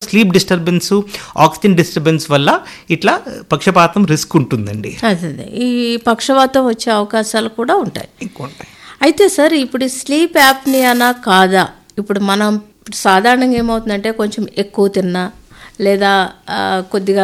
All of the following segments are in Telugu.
స్లీప్ డిస్టర్బెన్స్ ఆక్సిజన్ డిస్టర్బెన్స్ వల్ల ఇట్లా పక్షపాతం రిస్క్ ఉంటుందండి అదే అదే ఈ పక్షవాతం వచ్చే అవకాశాలు కూడా ఉంటాయి ఎక్కువ ఉంటాయి అయితే సార్ ఇప్పుడు స్లీప్ యాప్నియానా కాదా ఇప్పుడు మనం సాధారణంగా ఏమవుతుందంటే కొంచెం ఎక్కువ తిన్నా లేదా ఆ, కొద్దిగా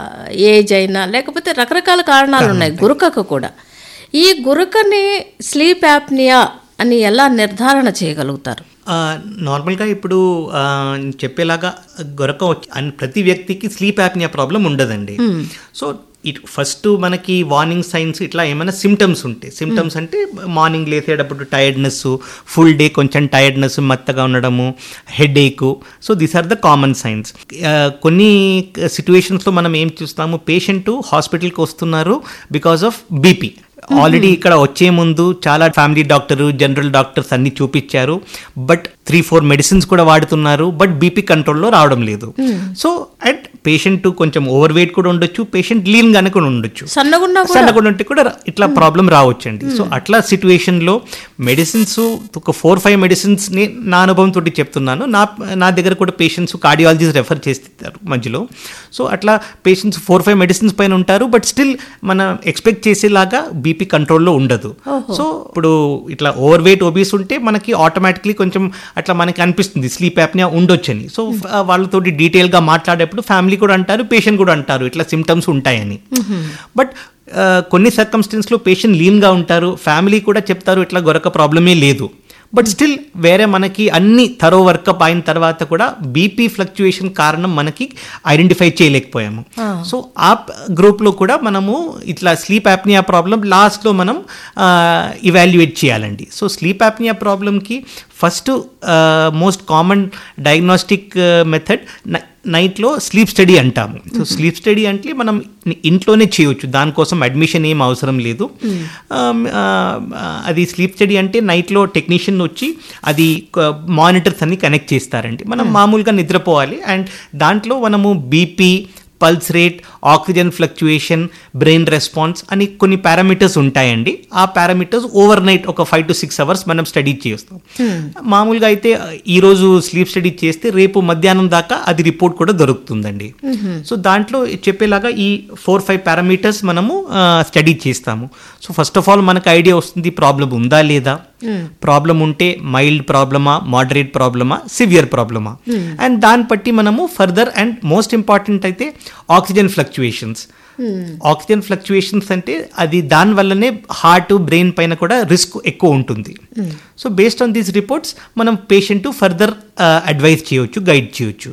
ఏజ్ అయినా లేకపోతే రకరకాల కారణాలు ఉన్నాయి గురకకు కూడా ఈ గురకని స్లీప్ యాప్నియా అని ఎలా నిర్ధారణ చేయగలుగుతారు ఆ, నార్మల్గా ఇప్పుడు ఆ, చెప్పేలాగా గొరక వచ్చి- అన్- ప్రతి వ్యక్తికి స్లీప్ యాప్నియా ప్రాబ్లం ఉండదండి సో ఇట్ ఫస్ట్ మనకి వార్నింగ్ సైన్స్ ఇట్లా ఏమైనా సిమ్టమ్స్ ఉంటాయి సిమ్టమ్స్ అంటే మార్నింగ్ లేసేటప్పుడు టైర్డ్నెస్ ఫుల్ డే కొంచెం టైర్డ్నెస్ మెత్తగా ఉండడము headache so these are the common signs కొన్ని సిచ్యువేషన్స్లో మనం ఏం చూస్తాము పేషెంట్ హాస్పిటల్కి వస్తున్నారు బికాస్ ఆఫ్ బీపీ ఆల్రెడీ ఇక్కడ వచ్చే ముందు చాలా ఫ్యామిలీ డాక్టర్ జనరల్ డాక్టర్స్ అన్ని చూపించారు బట్ త్రీ ఫోర్ మెడిసిన్స్ కూడా వాడుతున్నారు బట్ బీపీ కంట్రోల్లో రావడం లేదు సో అండ్ పేషెంట్ కొంచెం ఓవర్ వెయిట్ కూడా ఉండొచ్చు పేషెంట్ లీన్ గానే కూడా ఉండొచ్చు సన్నగున్నా కూడా సన్నగా ఉంటే కూడా ఇట్లా ప్రాబ్లం రావచ్చండి సో అట్లా సిచ్యువేషన్లో మెడిసిన్స్ ఒక ఫోర్ ఫైవ్ మెడిసిన్స్ ని నా అనుభవం తోటి చెప్తున్నాను నా నా దగ్గర కూడా పేషెంట్స్ కార్డియాలజీస్ రెఫర్ చేస్తారు మధ్యలో సో అట్లా పేషెంట్స్ ఫోర్ ఫైవ్ మెడిసిన్స్ పైన ఉంటారు బట్ స్టిల్ మనం ఎక్స్పెక్ట్ చేసేలాగా బీపీ కంట్రోల్లో ఉండదు సో ఇప్పుడు ఇట్లా ఓవర్ వెయిట్ ఒబీస్ ఉంటే మనకి ఆటోమేటిక్లీ కొంచెం అట్లా మనకి అనిపిస్తుంది స్లీప్ యాప్నియా ఉండొచ్చని సో వాళ్ళతోటి డీటెయిల్గా మాట్లాడేప్పుడు ఫ్యామిలీ కూడా అంటారు పేషెంట్ కూడా అంటారు ఇట్లా సిమ్టమ్స్ ఉంటాయని బట్ కొన్ని సర్కమ్స్టెన్స్లో పేషెంట్ లీన్గా ఉంటారు ఫ్యామిలీ కూడా చెప్తారు ఇట్లా గొరక ప్రాబ్లమే లేదు బట్ స్టిల్ వేరే మనకి అన్ని తరో వర్కప్ అయిన తర్వాత కూడా బీపీ ఫ్లక్చుయేషన్ కారణం మనకి ఐడెంటిఫై చేయలేకపోయాము సో ఆ గ్రూప్లో కూడా మనము ఇట్లా స్లీప్ యాప్నియా ప్రాబ్లం లాస్ట్లో మనం ఇవాల్యుయేట్ చేయాలండి సో స్లీప్ యాప్నియా ప్రాబ్లంకి first most common diagnostic method నైట్లో స్లీప్ స్టడీ అంటాము సో స్లీప్ స్టడీ అంటే మనం ఇంట్లోనే చేయొచ్చు దానికోసం అడ్మిషన్ ఏం అవసరం లేదు ఆమ్, ఆ, అది స్లీప్ స్టడీ అంటే నైట్లో టెక్నీషియన్ వచ్చి అది మానిటర్స్ అన్ని కనెక్ట్ చేస్తారండి మనం మామూలుగా నిద్రపోవాలి అండ్ దాంట్లో మనము BP pulse rate oxygen fluctuation brain response అని కొన్ని పారామీటర్స్ ఉంటాయండి ఆ పారామీటర్స్ ఓవర్ నైట్ ఒక ఫైవ్ టు సిక్స్ అవర్స్ మనం స్టడీ చేస్తాం మామూలుగా అయితే ఈరోజు స్లీప్ స్టడీ చేస్తే రేపు మధ్యాహ్నం దాకా అది రిపోర్ట్ కూడా దొరుకుతుందండి సో దాంట్లో చెప్పేలాగా ఈ ఫోర్ ఫైవ్ పారామీటర్స్ మనము స్టడీ చేస్తాము సో ఫస్ట్ ఆఫ్ ఆల్ మనకు ఐడియా వస్తుంది ప్రాబ్లం ఉందా లేదా ప్రాబ్లం ఉంటే మైల్డ్ ప్రాబ్లమా మోడరేట్ ప్రాబ్లమా సివియర్ ప్రాబ్లమా అండ్ దాన్ని బట్టి మనము ఫర్దర్ అండ్ మోస్ట్ ఇంపార్టెంట్ అయితే ఆక్సిజన్ ఫ్లక్చుయేషన్స్ ఆక్సిజన్ ఫ్లక్చుయేషన్స్ అంటే అది దాని వల్లనే హార్ట్ బ్రెయిన్ పైన కూడా రిస్క్ ఎక్కువ ఉంటుంది so based on these reports మనం పేషెంట్ ఫర్దర్ అడ్వైస్ చేయొచ్చు గైడ్ చేయొచ్చు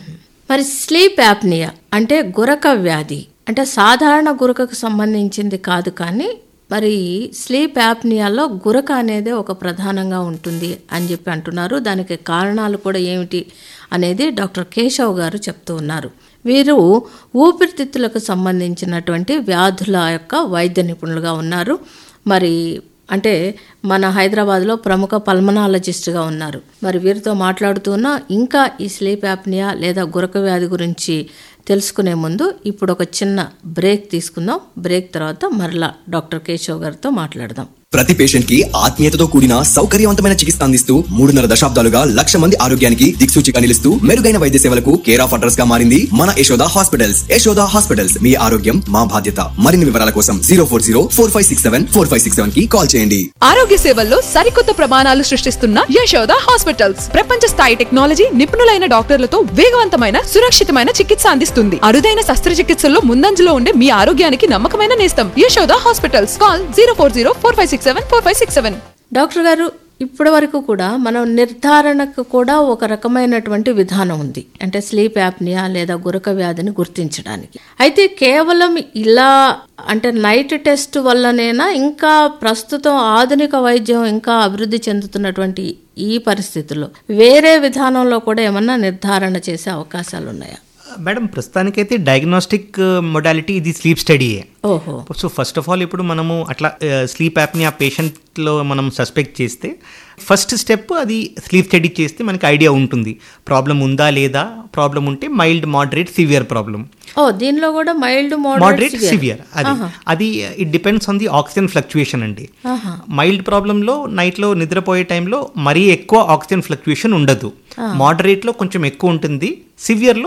మరి స్లీప్ యాప్నియా అంటే గురక వ్యాధి అంటే సాధారణ గురకకు సంబంధించింది కాదు కానీ మరి స్లీప్ యాప్నియాలో గురక అనేది ఒక ప్రధానంగా ఉంటుంది అని చెప్పి అంటున్నారు దానికి కారణాలు కూడా ఏమిటి అనేది డాక్టర్ కేశవ్ గారు చెప్తూ ఉన్నారు వీరు ఊపిరితిత్తులకు సంబంధించినటువంటి వ్యాధుల యొక్క వైద్య నిపుణులుగా ఉన్నారు మరి అంటే మన హైదరాబాద్లో ప్రముఖ పల్మనాలజిస్ట్గా ఉన్నారు మరి వీరితో మాట్లాడుతున్నా ఇంకా ఈ స్లీప్ యాప్నియా లేదా గురక వ్యాధి గురించి తెలుసుకునే ముందు ఇప్పుడు ఒక చిన్న బ్రేక్ తీసుకుందాం బ్రేక్ తర్వాత మరలా డాక్టర్ కేశవ్ గారితో మాట్లాడదాం ప్రతి పేషెంట్ కి ఆత్మీయతతో కూడిన సౌకర్యవంతమైన చికిత్స అందిస్తూ మూడున్నర దశాబ్దాలుగా లక్ష మంది ఆరోగ్యానికి దిక్సూచిగా నిలుస్తూ మెరుగైన వైద్య సేవలకు కేర్ ఆఫ్ అడ్రస్ గా మారింది మన యశోద హాస్పిటల్స్ యశోద హాస్పిటల్స్ మీ ఆరోగ్యం మా బాధ్యత మరిన్ని వివరాల కోసం zero four zero four five six seven four five six seven కి కాల్ చేయండి ఆరోగ్య సేవల్లో సరికొత్త ప్రమాణాలు సృష్టిస్తున్న యశోద హాస్పిటల్స్ ప్రపంచ స్థాయి టెక్నాలజీ నిపుణులైన డాక్టర్లతో వేగవంతమైన సురక్షితమైన చికిత్స అందిస్తుంది అరుదైన శస్త్రచికిత్సల్లో ముందంజలో ఉండే మీ ఆరోగ్యానికి నమ్మకమైన నేస్తం Yashoda hospitals call zero four zero four five six seven four five six seven doctor గారు ఇప్పటి వరకు కూడా మనం నిర్ధారణకు కూడా ఒక రకమైనటువంటి విధానం ఉంది అంటే స్లీప్ యాప్నియా లేదా గురక వ్యాధిని గుర్తించడానికి అయితే కేవలం ఇలా అంటే నైట్ టెస్ట్ వల్లనేనా ఇంకా ప్రస్తుతం ఆధునిక వైద్యం ఇంకా అభివృద్ధి చెందుతున్నటువంటి ఈ పరిస్థితుల్లో వేరే విధానంలో కూడా ఏమన్నా నిర్ధారణ చేసే అవకాశాలు ఉన్నాయా మేడం ప్రస్తుతానికైతే డయాగ్నోస్టిక్ మొడాలిటీ ఇది స్లీప్ స్టడీయే ఓహో సో ఫస్ట్ ఆఫ్ ఆల్ ఇప్పుడు మనము అట్లా స్లీప్ యాప్ని ఆ పేషెంట్లో మనం సస్పెక్ట్ చేస్తే ఫస్ట్ స్టెప్ అది స్లీప్ స్టడీ చేస్తే మనకి ఐడియా ఉంటుంది ప్రాబ్లం ఉందా లేదా ప్రాబ్లం ఉంటే మైల్డ్ మోడరేట్ సివియర్ ప్రాబ్లం ఓ దీనిలో కూడా మైల్డ్ మోడరేట్ మోడరేట్ సివియర్ అది అది it depends on the oxygen fluctuation అండి మైల్డ్ ప్రాబ్లంలో నైట్లో నిద్రపోయే టైంలో మరీ ఎక్కువ ఆక్సిజన్ ఫ్లక్చుయేషన్ ఉండదు మోడరేట్లో కొంచెం ఎక్కువ ఉంటుంది సివియర్లో